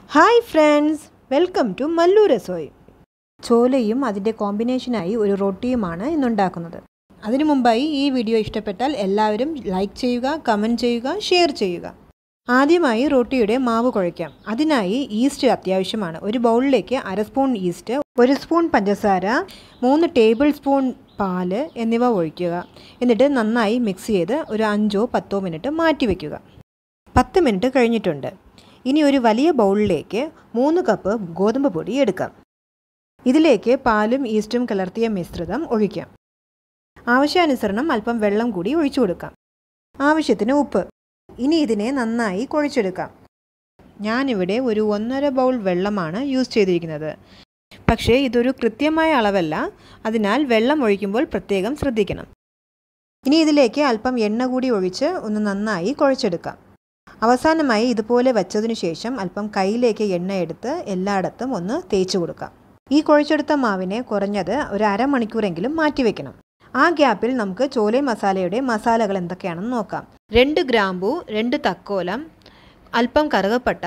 hi friends welcome to Mallu Rasoi ചോലയും അതിൻ്റെ കോമ്പിനേഷനായി ഒരു റൊട്ടിയുമാണ് ഇന്നുണ്ടാക്കുന്നത് അതിനു മുമ്പായി ഈ വീഡിയോ ഇഷ്ടപ്പെട്ടാൽ എല്ലാവരും ലൈക്ക് ചെയ്യുക കമൻറ്റ് ചെയ്യുക ഷെയർ ചെയ്യുക ആദ്യമായി റൊട്ടിയുടെ മാവ് കുഴയ്ക്കാം അതിനായി ഈസ്റ്റ് അത്യാവശ്യമാണ് ഒരു ബൗളിലേക്ക് അര സ്പൂൺ ഈസ്റ്റ് ഒരു സ്പൂൺ പഞ്ചസാര മൂന്ന് ടേബിൾ സ്പൂൺ പാല് എന്നിവ ഒഴിക്കുക എന്നിട്ട് നന്നായി മിക്സ് ചെയ്ത് ഒരു അഞ്ചോ പത്തോ മിനിറ്റ് മാറ്റി വയ്ക്കുക പത്ത് മിനിറ്റ് കഴിഞ്ഞിട്ടുണ്ട് ഇനി ഒരു വലിയ ബൗളിലേക്ക് മൂന്ന് കപ്പ് ഗോതമ്പ് പൊടി എടുക്കാം ഇതിലേക്ക് പാലും ഈസ്റ്റും കലർത്തിയ മിശ്രിതം ഒഴിക്കാം ആവശ്യാനുസരണം അല്പം വെള്ളം കൂടി ഒഴിച്ചു കൊടുക്കാം ആവശ്യത്തിന് ഉപ്പ് ഇനി ഇതിനെ നന്നായി കുഴച്ചെടുക്കാം ഞാനിവിടെ ഒരു ഒന്നര ബൗൾ വെള്ളമാണ് യൂസ് ചെയ്തിരിക്കുന്നത് പക്ഷേ ഇതൊരു കൃത്യമായ അളവല്ല അതിനാൽ വെള്ളം ഒഴിക്കുമ്പോൾ പ്രത്യേകം ശ്രദ്ധിക്കണം ഇനി ഇതിലേക്ക് അല്പം എണ്ണ കൂടി ഒഴിച്ച് ഒന്ന് നന്നായി കുഴച്ചെടുക്കാം അവസാനമായി ഇതുപോലെ വച്ചതിനു ശേഷം അല്പം കയ്യിലേക്ക് എണ്ണ എടുത്ത് എല്ലായിടത്തും ഒന്ന് തേച്ച് കൊടുക്കാം ഈ കുഴച്ചെടുത്ത മാവിനെ കുറഞ്ഞത് ഒരു അരമണിക്കൂറെങ്കിലും മാറ്റി വെക്കണം ആ ഗ്യാപ്പിൽ നമുക്ക് ചോല മസാലയുടെ മസാലകൾ എന്തൊക്കെയാണെന്ന് നോക്കാം രണ്ട് ഗ്രാമ്പു രണ്ട് തക്കോലം അല്പം കറുകപ്പട്ട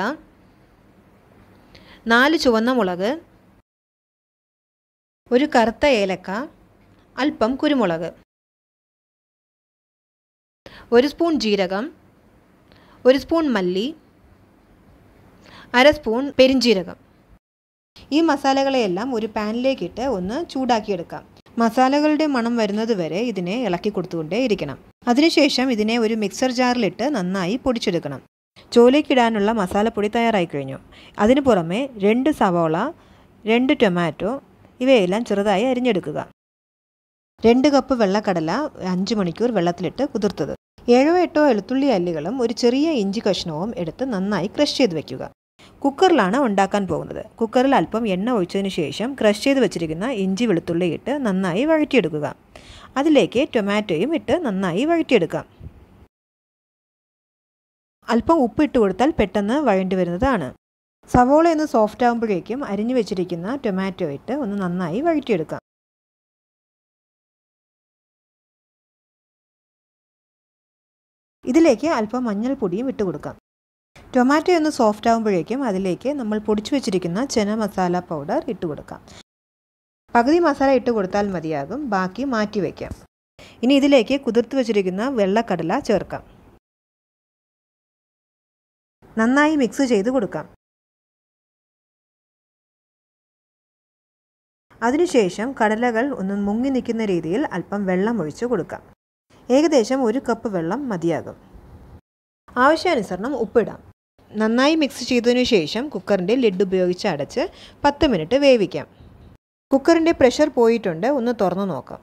നാല് ചുവന്ന മുളക് ഒരു കറുത്ത ഏലക്ക അല്പം കുരുമുളക് ഒരു സ്പൂൺ ജീരകം ഒരു സ്പൂൺ മല്ലി അര സ്പൂൺ പെരിഞ്ജീരകം ഈ മസാലകളെയെല്ലാം ഒരു പാനിലേക്കിട്ട് ഒന്ന് ചൂടാക്കിയെടുക്കാം മസാലകളുടെ മണം വരുന്നത് വരെ ഇതിനെ ഇളക്കി കൊടുത്തുകൊണ്ടേ ഇരിക്കണം അതിനുശേഷം ഇതിനെ ഒരു മിക്സർ ജാറിലിട്ട് നന്നായി പൊടിച്ചെടുക്കണം ചോലയ്ക്കിടാനുള്ള മസാലപ്പൊടി തയ്യാറായി കഴിഞ്ഞു അതിനു പുറമെ രണ്ട് സവോള രണ്ട് ടൊമാറ്റോ ഇവയെല്ലാം ചെറുതായി അരിഞ്ഞെടുക്കുക രണ്ട് കപ്പ് വെള്ളക്കടല അഞ്ച് മണിക്കൂർ വെള്ളത്തിലിട്ട് കുതിർത്തത് ഏഴോ എട്ടോ എളുത്തുള്ളി അല്ലികളും ഒരു ചെറിയ ഇഞ്ചി കഷ്ണവും എടുത്ത് നന്നായി ക്രഷ് ചെയ്ത് വെക്കുക കുക്കറിലാണ് ഉണ്ടാക്കാൻ പോകുന്നത് കുക്കറിൽ അല്പം എണ്ണ ഒഴിച്ചതിന് ശേഷം ക്രഷ് ചെയ്ത് വെച്ചിരിക്കുന്ന ഇഞ്ചി വെളുത്തുള്ളി ഇട്ട് നന്നായി വഴറ്റിയെടുക്കുക അതിലേക്ക് ടൊമാറ്റോയും ഇട്ട് നന്നായി വഴറ്റിയെടുക്കാം അല്പം ഉപ്പ് ഇട്ട് കൊടുത്താൽ പെട്ടെന്ന് വഴണ്ടി വരുന്നതാണ് സവോള ഒന്ന് സോഫ്റ്റ് ആകുമ്പോഴേക്കും അരിഞ്ഞു വെച്ചിരിക്കുന്ന ടൊമാറ്റോ ഇട്ട് ഒന്ന് നന്നായി വഴറ്റിയെടുക്കാം ഇതിലേക്ക് അല്പം മഞ്ഞൾപ്പൊടിയും ഇട്ട് കൊടുക്കാം ടൊമാറ്റോ ഒന്ന് സോഫ്റ്റ് ആകുമ്പോഴേക്കും അതിലേക്ക് നമ്മൾ പൊടിച്ചു വെച്ചിരിക്കുന്ന ചെന മസാല പൗഡർ ഇട്ട് കൊടുക്കാം പകുതി മസാല ഇട്ട് കൊടുത്താൽ മതിയാകും ബാക്കി മാറ്റി വയ്ക്കാം ഇനി ഇതിലേക്ക് കുതിർത്ത് വെച്ചിരിക്കുന്ന വെള്ളക്കടല ചേർക്കാം നന്നായി മിക്സ് ചെയ്ത് കൊടുക്കാം അതിനുശേഷം കടലകൾ ഒന്ന് മുങ്ങി നിൽക്കുന്ന രീതിയിൽ അല്പം വെള്ളം ഒഴിച്ച് കൊടുക്കാം ഏകദേശം ഒരു കപ്പ് വെള്ളം മതിയാകും ആവശ്യാനുസരണം ഉപ്പിടാം നന്നായി മിക്സ് ചെയ്തതിനു ശേഷം കുക്കറിൻ്റെ ലിഡ് ഉപയോഗിച്ച് അടച്ച് പത്ത് മിനിറ്റ് വേവിക്കാം കുക്കറിൻ്റെ പ്രഷർ പോയിട്ടുണ്ട് ഒന്ന് തുറന്നു നോക്കാം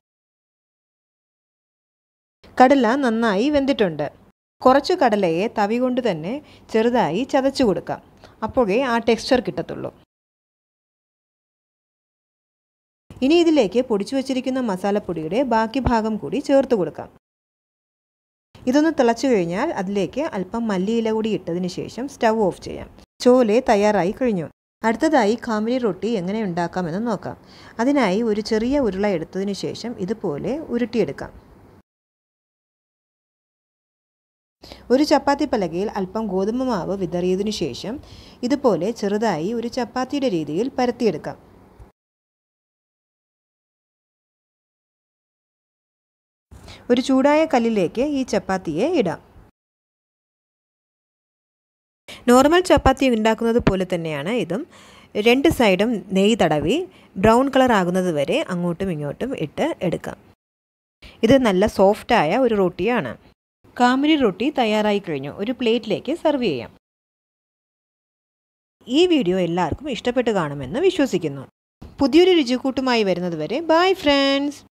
കടല നന്നായി വെന്തിട്ടുണ്ട് കുറച്ച് കടലയെ തവി കൊണ്ട് തന്നെ ചെറുതായി ചതച്ചു കൊടുക്കാം അപ്പോഴേ ആ ടെക്സ്ചർ കിട്ടത്തുള്ളൂ ഇനി ഇതിലേക്ക് പൊടിച്ചു വച്ചിരിക്കുന്ന മസാലപ്പൊടിയുടെ ബാക്കി ഭാഗം കൂടി ചേർത്ത് കൊടുക്കാം ഇതൊന്ന് തിളച്ചു കഴിഞ്ഞാൽ അതിലേക്ക് അല്പം മല്ലിയില കൂടി ഇട്ടതിന് ശേഷം സ്റ്റൗ ഓഫ് ചെയ്യാം ചോലെ തയ്യാറായി കഴിഞ്ഞു അടുത്തതായി കാമിരി റൊട്ടി എങ്ങനെ ഉണ്ടാക്കാമെന്ന് നോക്കാം അതിനായി ഒരു ചെറിയ ഉരുള എടുത്തതിന് ശേഷം ഇതുപോലെ ഉരുട്ടിയെടുക്കാം ഒരു ചപ്പാത്തി പലകയിൽ അല്പം ഗോതമ്പ് മാവ് വിതറിയതിനു ശേഷം ഇതുപോലെ ചെറുതായി ഒരു ചപ്പാത്തിയുടെ രീതിയിൽ പരത്തിയെടുക്കാം ഒരു ചൂടായ കല്ലിലേക്ക് ഈ ചപ്പാത്തിയെ ഇടാം നോർമൽ ചപ്പാത്തി ഉണ്ടാക്കുന്നത് പോലെ തന്നെയാണ് ഇതും രണ്ട് സൈഡും നെയ്യ് തടവി ബ്രൗൺ കളർ ആകുന്നത് വരെ അങ്ങോട്ടും ഇങ്ങോട്ടും ഇട്ട് എടുക്കാം ഇത് നല്ല സോഫ്റ്റായ ഒരു റൊട്ടിയാണ് കാമരി റൊട്ടി തയ്യാറായി കഴിഞ്ഞു ഒരു പ്ലേറ്റിലേക്ക് സെർവ് ചെയ്യാം ഈ വീഡിയോ എല്ലാവർക്കും ഇഷ്ടപ്പെട്ട് കാണുമെന്ന് വിശ്വസിക്കുന്നു പുതിയൊരു രുചിക്കൂട്ടുമായി വരുന്നത് വരെ ബൈ ഫ്രണ്ട്സ്